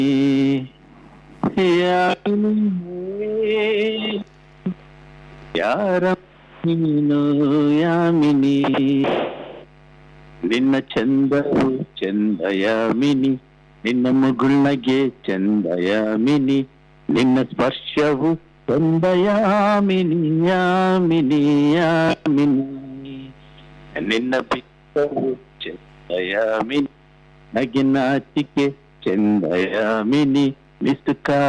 ಯಾರ ನೀನು ಯಾಮಿನಿ ನಿನ್ನ ಚಂದವು ಚಂದ ಯಾಮಿನಿ ನಿನ್ನ ಮುಗುಳ್ನಗೆ ಚಂದ ಯಾಮಿನಿ ನಿನ್ನ ಸ್ಪರ್ಶವು ಚಂದ ಯಾಮಿನಿ ಯಾಮಿನಿ ಯಾಮಿನಿ ನಿನ್ನ ಬಿತ್ತವು ಚಂದ ಯಾಮಿನಿ ನಗೆ ನಾಚಿಕೆ ಚಂದ ಯಾಮಿನಿ ಮಿಸುಕ